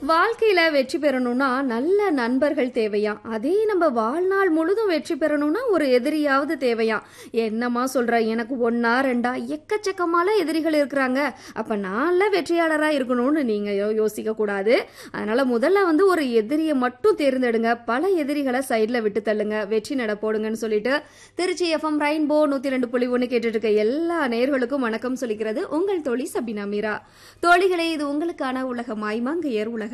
வாழ்க்கையில வெற்றி பெறணும்னா நல்ல நண்பர்கள் தேவையாம் அதே நம்ம வாழ்நாள் முழுதும் வெற்றி பெறணும்னா ஒரு எதிரியாவது தேவையாம் என்னம்மா சொல்ற எனக்கு ஒன்னா ரெண்டா எக்கச்சக்கமால எதிரிகள் இருக்கிறாங்க அப்ப நான்ல வெற்றியாளரா இருக்கணும்னு நீங்க யோ- யோசிக்க கூடாது அதனால முதல்ல வந்து ஒரு எதிரியை மட்டும் தேர்ந்தெடுங்க பல எதிரிகளை சைட்ல விட்டு தள்ளுங்க வெற்றி நட போடுங்கன்னு சொல்லிட்டு திருச்சி எஃப்எம் ரெயின்போ நூத்தி ரெண்டு புள்ளி ஒன்று கேட்டுட்டு இருக்க எல்லா நேயர்களுக்கும் வணக்கம் சொல்லிக்கிறது உங்கள் தோழி சபினா மீரா தோழிகளே இது உங்களுக்கான உலகமாய் மங்கையர் உலகம்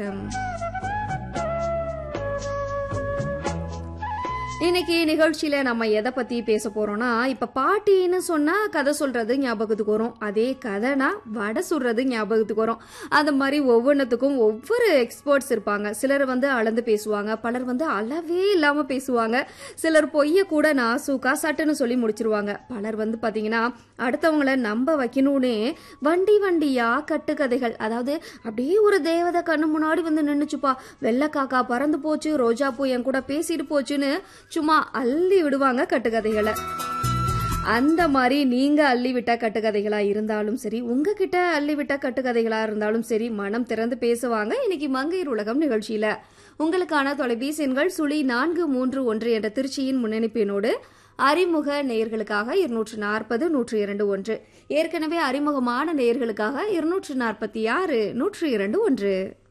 இன்னைக்கு நிகழ்ச்சியில நம்ம எதை பத்தி பேச போறோம்னா இப்ப பாட்டின்னு சொன்னா கதை சொல்றது ஞாபகத்துக்கு வரும் அதே கதைனா வடை சுடுறது ஞாபகத்துக்கு வரும் அந்த மாதிரி ஒவ்வொன்றுத்துக்கும் ஒவ்வொரு எக்ஸ்பர்ட்ஸ் இருப்பாங்க சிலர் வந்து அளந்து பேசுவாங்க பலர் வந்து அளவே இல்லாம பேசுவாங்க சிலர் பொய்ய கூட நாசூக்கா சட்டுன்னு சொல்லி முடிச்சிருவாங்க பலர் வந்து பாத்தீங்கன்னா அடுத்தவங்கள நம்ப வைக்கணும்னே வண்டி வண்டியா கட்டுக்கதைகள் அதாவது அப்படியே ஒரு தேவதை கண்ணு முன்னாடி வந்து நின்னுச்சுப்பா வெள்ளக்காக்கா பறந்து போச்சு ரோஜா பூ என் கூட பேசிட்டு போச்சுன்னு சும்மா அள்ளி விடுவாங்க கட்டுக்கதைகளை அந்த மாதிரி நீங்க அள்ளி விட்ட கட்டுக்கதைகளா இருந்தாலும் சரி உங்ககிட்ட அள்ளி விட்ட கட்டுக்கதைகளா இருந்தாலும் சரி மனம் திறந்து பேசுவாங்க இன்னைக்கு மங்கையர் உலகம் நிகழ்ச்சியில உங்களுக்கான தொலைபேசி எண்கள் சுழி நான்கு மூன்று ஒன்று என்ற திருச்சியின் முன்னணிப்பினோடு அறிமுக நேயர்களுக்காக இருநூற்று நாற்பது நூற்று இரண்டு ஒன்று ஏற்கனவே அறிமுகமான நேயர்களுக்காக இருநூற்று நாற்பத்தி ஆறு நூற்று இரண்டு ஒன்று